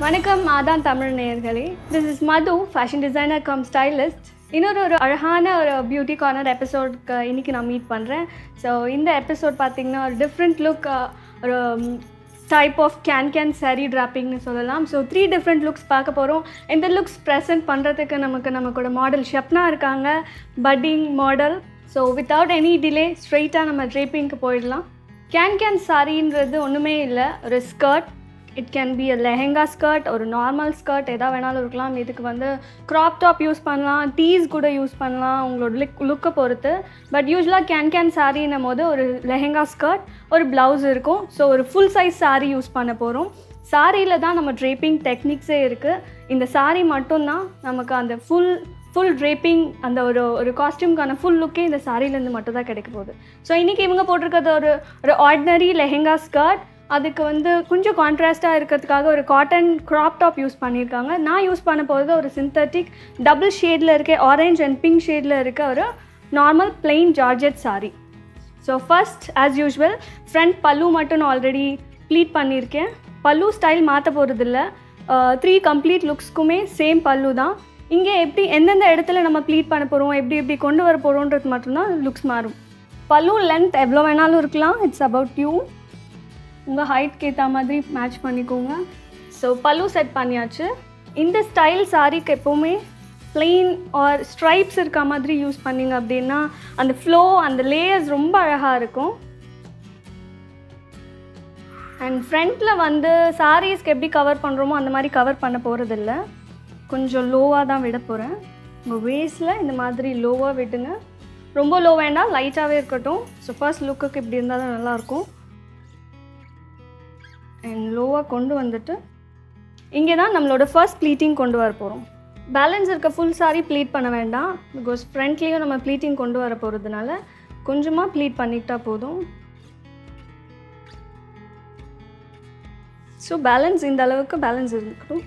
வணக்கம் ஆதான் தமிழ் நேயர்களே this is Madhu fashion designer cum stylist இன்னொரு ஒரு அழகான ஒரு பியூட்டி கார்னர் எபிசோட்க்கு இன்றைக்கி நான் மீட் பண்ணுறேன் ஸோ இந்த எபிசோட் பார்த்திங்கன்னா ஒரு டிஃப்ரெண்ட் லுக் ஒரு type of can can saree டிராப்பிங்னு சொல்லலாம் ஸோ த்ரீ டிஃப்ரெண்ட் லுக்ஸ் பார்க்க போகிறோம் இந்த லுக்ஸ் ப்ரெசென்ட் பண்ணுறதுக்கு நமக்கு நமக்கோட மாடல் ஷப்னா இருக்காங்க budding model so without any delay ஸ்ட்ரெயிட்டாக நம்ம ட்ரேப்பிங்க்கு போயிடலாம் கேன் கேன் சாரின்றது ஒன்றுமே இல்லை ஒரு skirt it can be a lehenga skirt ஒரு நார்மல் ஸ்கர்ட் எதா வேணாலும் இருக்கலாம் இதுக்கு வந்து க்ராப் டாப் யூஸ் பண்ணலாம் டீஸ் கூட யூஸ் பண்ணலாம் உங்களோட லுக் லுக்கை பொறுத்து பட் யூஸ்வலாக கேன் கேன் சாரின்னும் போது ஒரு லெஹெங்கா ஸ்கர்ட் ஒரு ப்ளவுஸ் இருக்கும் ஸோ ஒரு ஃபுல் சைஸ் saree யூஸ் பண்ண போகிறோம் சாரியில் தான் நம்ம ட்ரேப்பிங் டெக்னிக்ஸே இருக்குது இந்த saree மட்டும்தான் நமக்கு அந்த ஃபுல் ஃபுல் ட்ரேப்பிங் அந்த ஒரு ஒரு காஸ்டியூம்க்கான ஃபுல் லுக்கே இந்த சாரிலேருந்து மட்டும் தான் கிடைக்க போகுது ஸோ இன்றைக்கி இவங்க போட்டிருக்கிறது ஒரு ஒரு ஆர்டினரி லெஹெங்கா ஸ்கர்ட் அதுக்கு வந்து கொஞ்சம் கான்ட்ராஸ்ட்டாக இருக்கிறதுக்காக ஒரு காட்டன் க்ராப் டாப் யூஸ் பண்ணியிருக்காங்க நான் யூஸ் பண்ண போகிறது ஒரு சிந்தட்டிக் டபுள் ஷேடில் இருக்க ஆரஞ்ச் அண்ட் பிங்க் ஷேடில் இருக்க ஒரு normal plain georgette saree so first as usual front pallu மட்டும் நான் ஆல்ரெடி ப்ளீட் பண்ணியிருக்கேன் பல்லு ஸ்டைல் மாற்ற போகிறதில்ல த்ரீ கம்ப்ளீட் லுக்ஸ்க்குமே சேம் பல்லு தான் இங்கே எப்படி எந்தெந்த இடத்துல நம்ம ப்ளீட் பண்ண போகிறோம் எப்படி எப்படி கொண்டு வர போகிறோன்றது மட்டும்தான் லுக்ஸ் மாறும் பல்லு லென்த் எவ்வளோ வேணாலும் இருக்கலாம் இட்ஸ் அபவுட் யூ உங்கள் ஹைட்க்கு ஏற்ற மாதிரி மேட்ச் பண்ணிக்கோங்க ஸோ பல்லு செட் பண்ணியாச்சு இந்த ஸ்டைல் சாரீக்கு எப்போவுமே plain ஆர் ஸ்ட்ரைப்ஸ் இருக்க மாதிரி யூஸ் பண்ணீங்க அப்படின்னா அந்த ஃப்ளோ அந்த லேயர்ஸ் ரொம்ப அழகாக இருக்கும் அண்ட் ஃப்ரண்ட்டில் வந்து சாரீஸ்க்கு எப்படி கவர் பண்ணுறோமோ அந்த மாதிரி கவர் பண்ண போகிறதில்ல கொஞ்சம் லோவாக தான் விட போகிறேன் உங்கள் வேஸில் இந்த மாதிரி லோவாக விட்டுங்க ரொம்ப லோ வேண்டாம் லைட்டாகவே இருக்கட்டும் ஸோ ஃபர்ஸ்ட் லுக்குக்கு இப்படி இருந்தால் தான் நல்லாயிருக்கும் அண்ட் லோவாக கொண்டு வந்துட்டு இங்கே தான் நம்மளோட ஃபர்ஸ்ட் ப்ளீட்டிங் கொண்டு வர போகிறோம் பேலன்ஸ் இருக்க ஃபுல் saree ப்ளீட் பண்ண வேண்டாம் பிகாஸ் ஃப்ரண்ட்லேயும் நம்ம ப்ளீட்டிங் கொண்டு வர போகிறதுனால கொஞ்சமாக ப்ளீட் பண்ணிக்கிட்டா போதும் ஸோ பேலன்ஸ் இந்த அளவுக்கு பேலன்ஸ் இருக்கட்டும்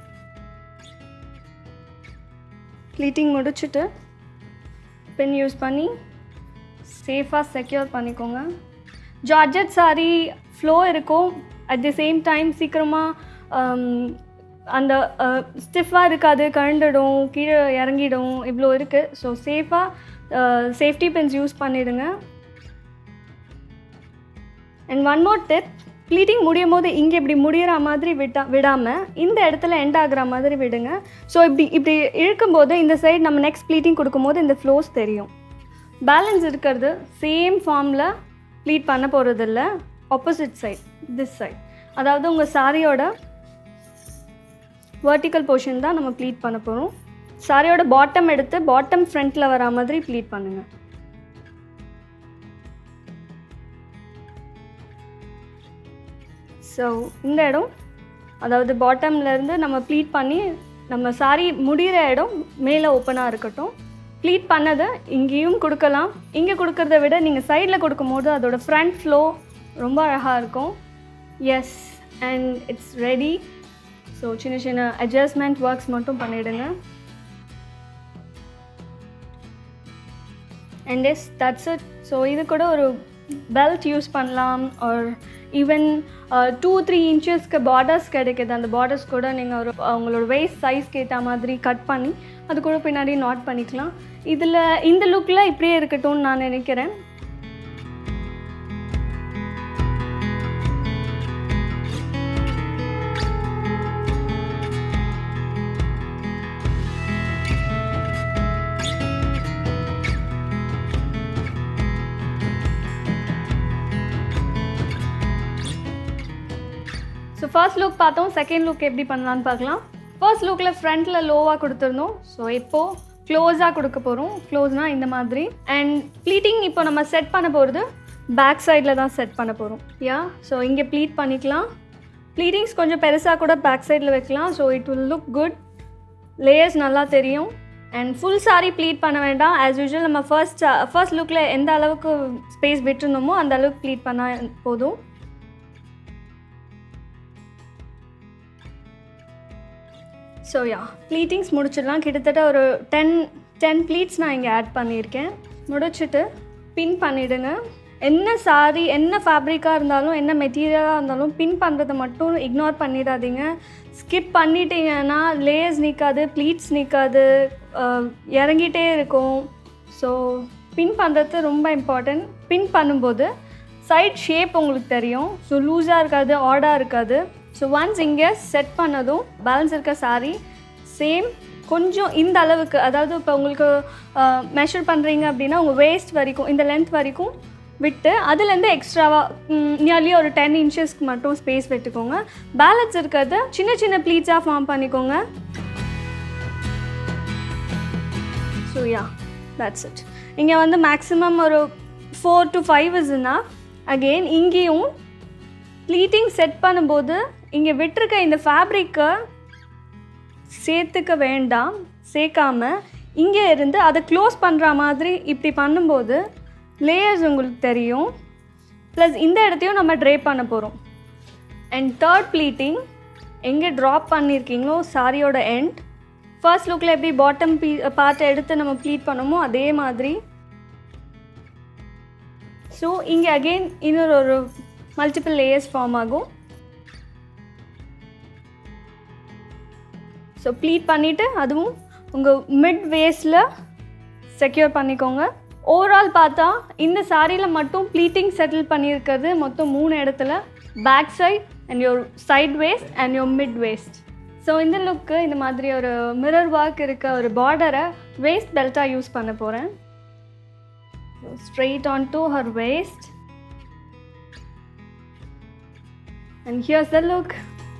ப்ளீட்டிங் முடிச்சுட்டு பென் யூஸ் பண்ணி சேஃபாக செக்யூர் பண்ணிக்கோங்க ஜார்ஜெட் saree ஃப்ளோ இருக்கும் அட் தி சேம் டைம் சீக்கிரமாக அந்த ஸ்டிஃபாக இருக்காது கழண்டுடும் கீழே இறங்கிடும் இவ்வளோ இருக்குது ஸோ சேஃபாக சேஃப்டி பென்ஸ் யூஸ் பண்ணிடுங்க and one more tip pleating முடியும் போது இங்கே இப்படி முடியிற மாதிரி விட்டா விடாமல் இந்த இடத்துல எண்ட் ஆகுற மாதிரி விடுங்க ஸோ இப்படி இப்படி இழுக்கும்போது இந்த சைடு நம்ம நெக்ஸ்ட் ப்ளீட்டிங் கொடுக்கும்போது இந்த ஃப்ளோஸ் தெரியும் பேலன்ஸ் இருக்கிறது சேம் ஃபார்மில் ப்ளீட் பண்ண போகிறதில்ல ஆப்போசிட் சைட் திஸ் சைட் அதாவது உங்கள் சாரியோட வெர்டிக்கல் போர்ஷன் தான் நம்ம ப்ளீட் பண்ண போகிறோம் சாரியோட பாட்டம் எடுத்து பாட்டம் ஃப்ரண்ட்டில் வரா மாதிரி ப்ளீட் பண்ணுங்கள் ஸோ இந்த இடம் அதாவது பாட்டம்லேருந்து நம்ம ப்ளீட் பண்ணி நம்ம சாரி முடிகிற இடம் மேலே ஓப்பனாக இருக்கட்டும் ப்ளீட் பண்ணதை இங்கேயும் கொடுக்கலாம் இங்கே கொடுக்கறத விட நீங்கள் சைடில் கொடுக்கும்போது அதோட ஃப்ரண்ட் ஃப்ளோ ரொம்ப அழகாக இருக்கும் yes and it's ready so சின்ன சின்ன அட்ஜஸ்ட்மெண்ட் ஒர்க்ஸ் மட்டும் பண்ணிவிடுங்க and yes that's it so இது கூட ஒரு பெல்ட் யூஸ் பண்ணலாம் ஒரு ஈவன் டூ த்ரீ இன்ச்சஸ்க்கு பார்டர்ஸ் கிடைக்குது அந்த பார்டர்ஸ் கூட நீங்கள் ஒரு அவங்களோட வெயிட் சைஸ்க்கு ஏற்ற மாதிரி கட் பண்ணி அது கூட பின்னாடி நாட் பண்ணிக்கலாம் இதில் இந்த லுக்கில் இப்படியே இருக்கட்டும்னு நான் நினைக்கிறேன் ஸோ ஃபர்ஸ்ட் லுக் பார்த்தோம் செகண்ட் லுக் எப்படி பண்ணலான்னு பார்க்கலாம் ஃபர்ஸ்ட் லுக்கில் ஃப்ரண்ட்டில் லோவாக கொடுத்துருந்தோம் ஸோ இப்போது க்ளோஸாக கொடுக்க போகிறோம் க்ளோஸ்னால் இந்த மாதிரி அண்ட் ப்ளீட்டிங் இப்போ நம்ம செட் பண்ண போகிறது பேக் சைடில் தான் செட் பண்ண போகிறோம் யா ஸோ இங்கே ப்ளீட் பண்ணிக்கலாம் ப்ளீட்டிங்ஸ் கொஞ்சம் பெருசாக கூட பேக் சைடில் வைக்கலாம் so it will look good layers நல்லா தெரியும் அண்ட் ஃபுல் saree ப்ளீட் பண்ண வேண்டாம் ஆஸ் யூஷுவல் நம்ம ஃபர்ஸ்ட் ஃபர்ஸ்ட் லுக்கில் எந்த அளவுக்கு ஸ்பேஸ் விட்டுருந்தோமோ அந்த அளவுக்கு ப்ளீட் பண்ணால் போதும் ஸோ யா ப்ளீட்டிங்ஸ் முடிச்சிடலாம் கிட்டத்தட்ட ஒரு டென் டென் ப்ளீட்ஸ் நான் இங்கே ஆட் பண்ணியிருக்கேன் முடிச்சுட்டு பின் பண்ணிவிடுங்க என்ன சாரி என்ன ஃபேப்ரிக்காக இருந்தாலும் என்ன மெட்டீரியலாக இருந்தாலும் பின் பண்ணுறதை மட்டும் இக்னோர் பண்ணிடாதீங்க ஸ்கிப் பண்ணிட்டீங்கன்னா லேயர்ஸ் நிற்காது ப்ளீட்ஸ் நிற்காது இறங்கிட்டே இருக்கும் ஸோ பின் பண்ணுறது ரொம்ப இம்பார்ட்டன்ட் பின் பண்ணும்போது சைட் ஷேப் உங்களுக்கு தெரியும் ஸோ லூஸாக இருக்காது ஆடாக இருக்காது ஸோ ஒன்ஸ் இங்கே செட் பண்ணதும் பேலன்ஸ் இருக்க சாரி சேம் கொஞ்சம் இந்த அளவுக்கு அதாவது இப்போ உங்களுக்கு மெஷர் பண்ணுறீங்க அப்படின்னா உங்கள் வேஸ்ட் வரைக்கும் இந்த லென்த் வரைக்கும் விட்டு அதுலேருந்து எக்ஸ்ட்ராவாக நியர்லி ஒரு டென் இன்ச்சஸ்க்கு மட்டும் ஸ்பேஸ் விட்டுக்கோங்க பேலன்ஸ் இருக்கிறது சின்ன சின்ன ப்ளீட்ஸாக ஃபார்ம் பண்ணிக்கோங்க ஸோ யா தட்ஸ் இட் இங்கே வந்து மேக்ஸிமம் ஒரு ஃபோர் டு ஃபைவ் இஸ்னா அகெயின் இங்கேயும் ப்ளீட்டிங் செட் பண்ணும்போது இங்கே விட்டுருக்க இந்த ஃபேப்ரிக்கை சேர்த்துக்க வேண்டாம் சேர்க்காம இங்கே இருந்து அதை க்ளோஸ் பண்ணுற மாதிரி இப்படி பண்ணும்போது லேயர்ஸ் உங்களுக்கு தெரியும் ப்ளஸ் இந்த இடத்தையும் நம்ம ட்ரே பண்ண போகிறோம் அண்ட் தேர்ட் ப்ளீட்டிங் எங்கே ட்ராப் பண்ணியிருக்கீங்களோ சாரியோட எண்ட் ஃபர்ஸ்ட் லுக்கில் எப்படி பாட்டம் பீ பார்ட்டை எடுத்து நம்ம ப்ளீட் பண்ணோமோ அதே மாதிரி ஸோ இங்கே அகெயின் இன்னொரு ஒரு மல்டிபிள் லேயர்ஸ் ஃபார்ம் ஆகும் ஸோ ப்ளீட் பண்ணிவிட்டு அதுவும் உங்கள் மிட் வேஸில் செக்யூர் பண்ணிக்கோங்க ஓவரால் பார்த்தா இந்த சாரியில் மட்டும் ப்ளீட்டிங் செட்டில் பண்ணியிருக்கிறது மொத்தம் மூணு இடத்துல back side and your side waist and your mid waist so இந்த லுக்கு இந்த மாதிரி ஒரு மிரர் ஒர்க் இருக்க ஒரு பார்டரை வேஸ்ட் பெல்ட்டாக யூஸ் பண்ண போகிறேன் straight onto her waist and here's the look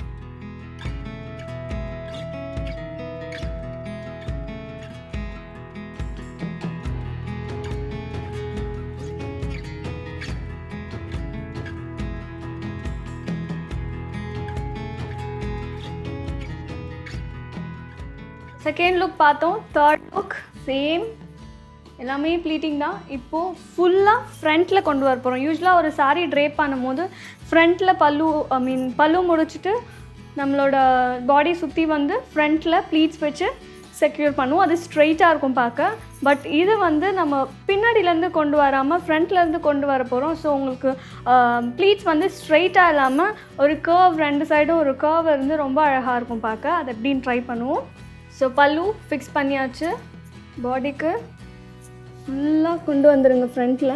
second look பார்த்தோம் தேர்ட் லுக் சேம் எல்லாமே ப்ளீட்டிங் தான் இப்போது ஃபுல்லாக ஃப்ரண்ட்டில் கொண்டு வர போகிறோம் யூஸ்வலாக ஒரு சாரீ ட்ரேப் பண்ணும்போது ஃப்ரண்ட்டில் பல்லு ஐ மீன் பல்லு முடிச்சுட்டு நம்மளோட பாடி சுற்றி வந்து ஃப்ரண்ட்டில் ப்ளீட்ஸ் வச்சு செக்யூர் பண்ணுவோம் அது ஸ்ட்ரெயிட்டாக இருக்கும் பார்க்க பட் இது வந்து நம்ம பின்னாடியிலேருந்து கொண்டு வராமல் ஃப்ரண்ட்லேருந்து கொண்டு வர போகிறோம் ஸோ உங்களுக்கு ப்ளீட்ஸ் வந்து ஸ்ட்ரெயிட்டாக இல்லாமல் ஒரு கர்வ் ரெண்டு சைடும் ஒரு கர்வ் இருந்து ரொம்ப அழகாக இருக்கும் பார்க்க அதை எப்படின்னு ட்ரை பண்ணுவோம் ஸோ பல்லு ஃபிக்ஸ் பண்ணியாச்சு பாடிக்கு ஃபுல்லாக கொண்டு வந்துடுங்க ஃப்ரண்ட்டில்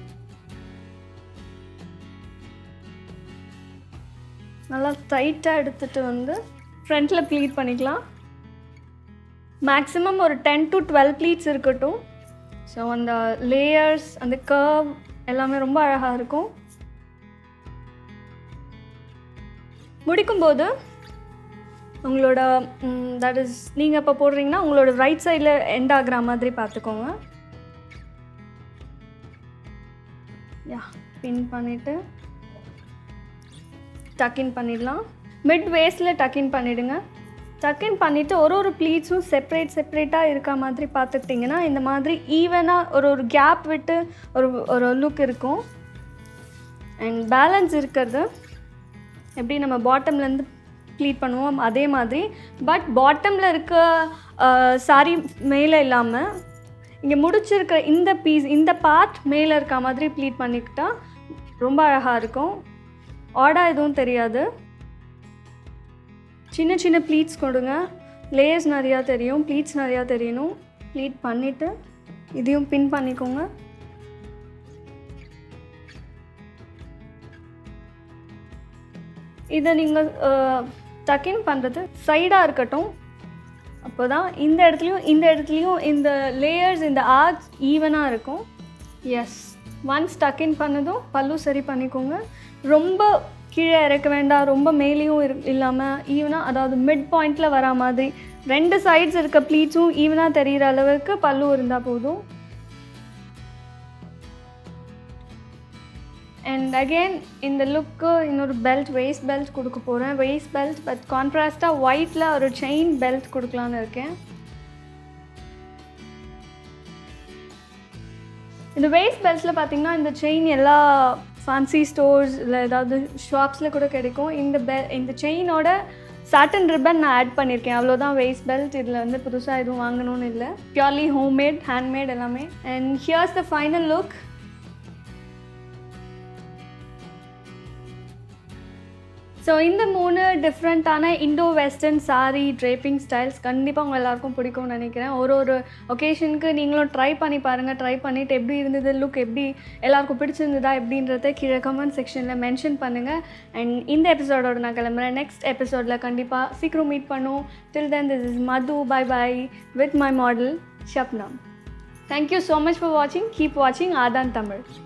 நல்லா டைட்டாக எடுத்துகிட்டு வந்து ஃப்ரண்ட்டில் ப்ளீட் பண்ணிக்கலாம் மேக்ஸிமம் ஒரு டென் டு டுவெல் ப்ளீட்ஸ் இருக்கட்டும் ஸோ அந்த லேயர்ஸ் அந்த கர்வ் எல்லாமே ரொம்ப அழகாக இருக்கும் முடிக்கும்போது உங்களோட தட் இஸ் நீங்கள் இப்போ போடுறீங்கன்னா உங்களோட ரைட் சைடில் எண்ட் ஆகிற மாதிரி பார்த்துக்கோங்க யா பின் பண்ணிவிட்டு டக்கின் பண்ணிடலாம் மிட் வேஸ்டில் டக்கின் பண்ணிவிடுங்க டக்கின் பண்ணிவிட்டு ஒரு ஒரு ப்ளீட்ஸும் செப்ரேட் செப்ரேட்டாக இருக்க மாதிரி பார்த்துக்கிட்டிங்கன்னா இந்த மாதிரி ஈவனாக ஒரு ஒரு கேப் விட்டு ஒரு ஒரு லுக் இருக்கும் அண்ட் பேலன்ஸ் இருக்கிறது எப்படி நம்ம பாட்டம்லேருந்து ப்ளீட் பண்ணுவோம் அதே மாதிரி பட் பாட்டமில் இருக்க சாரி மேலே இல்லாமல் இங்கே முடிச்சிருக்கிற இந்த பீஸ் இந்த பார்ட் மேலே இருக்க மாதிரி ப்ளீட் பண்ணிக்கிட்டா ரொம்ப அழகாக இருக்கும் ஆடாக எதுவும் தெரியாது சின்ன சின்ன ப்ளீட்ஸ் கொடுங்க லேயர்ஸ் நிறையா தெரியும் ப்ளீட்ஸ் நிறையா தெரியணும் ப்ளீட் பண்ணிவிட்டு இதையும் பின் பண்ணிக்கோங்க இதை நீங்கள் டக்கின் பண்ணுறது சைடாக இருக்கட்டும் அப்போ தான் இந்த இடத்துலையும் இந்த இடத்துலையும் இந்த லேயர்ஸ் இந்த ஆர்ட்ஸ் ஈவனாக இருக்கும் எஸ் ஒன்ஸ் டக்கின் பண்ணதும் பல்லு சரி பண்ணிக்கோங்க ரொம்ப கீழே இறக்க வேண்டாம் ரொம்ப மேலேயும் இரு இல்லாமல் ஈவனாக அதாவது மிட் பாயிண்டில் வரா மாதிரி ரெண்டு சைட்ஸ் இருக்க ப்ளீட்ஸும் ஈவனாக தெரிகிற அளவுக்கு பல்லு இருந்தால் போதும் அண்ட் அகெயின் இந்த லுக்கு இன்னொரு பெல்ட் வெயிஸ்ட் பெல்ட் கொடுக்க போகிறேன் வெயிஸ்ட் பெல்ட் பட் கான்ட்ராஸ்ட்டாக ஒயிட்டில் ஒரு செயின் பெல்ட் கொடுக்கலான்னு இருக்கேன் இந்த வெயிஸ்ட் பெல்ட்ஸில் பார்த்தீங்கன்னா இந்த செயின் எல்லா ஃபேன்சி ஸ்டோர்ஸ் இல்லை ஏதாவது ஷாப்ஸில் கூட கிடைக்கும் இந்த பெ இந்த செயினோட சாட்டன் ரிப்பன் நான் ஆட் பண்ணியிருக்கேன் அவ்வளோதான் வெயிஸ்ட் பெல்ட் இதில் வந்து புதுசாக எதுவும் வாங்கணும்னு இல்லை பியூர்லி ஹோம்மேட் ஹேண்ட்மேட் எல்லாமே and here's the final look so இந்த மூணு டிஃப்ரெண்ட்டான Indo western saree draping styles கண்டிப்பாக உங்கள் எல்லாருக்கும் பிடிக்கும்னு நினைக்கிறேன் ஒரு ஒரு ஒகேஷனுக்கு நீங்களும் ட்ரை பண்ணி பாருங்கள் ட்ரை பண்ணிவிட்டு எப்படி இருந்தது லுக் எப்படி எல்லாருக்கும் பிடிச்சிருந்ததா எப்படின்றத கீழே கமெண்ட் செக்ஷனில் மென்ஷன் பண்ணுங்கள் அண்ட் இந்த எபிசோடோட நான் கிளம்புறேன் நெக்ஸ்ட் எபிசோடில் கண்டிப்பாக சீக்கிரம் மீட் பண்ணுவோம் டில் then this is Madhu by by with my model Shabnam thank you so much for வாட்சிங் கீப் வாட்சிங் ஆதான் தமிழ்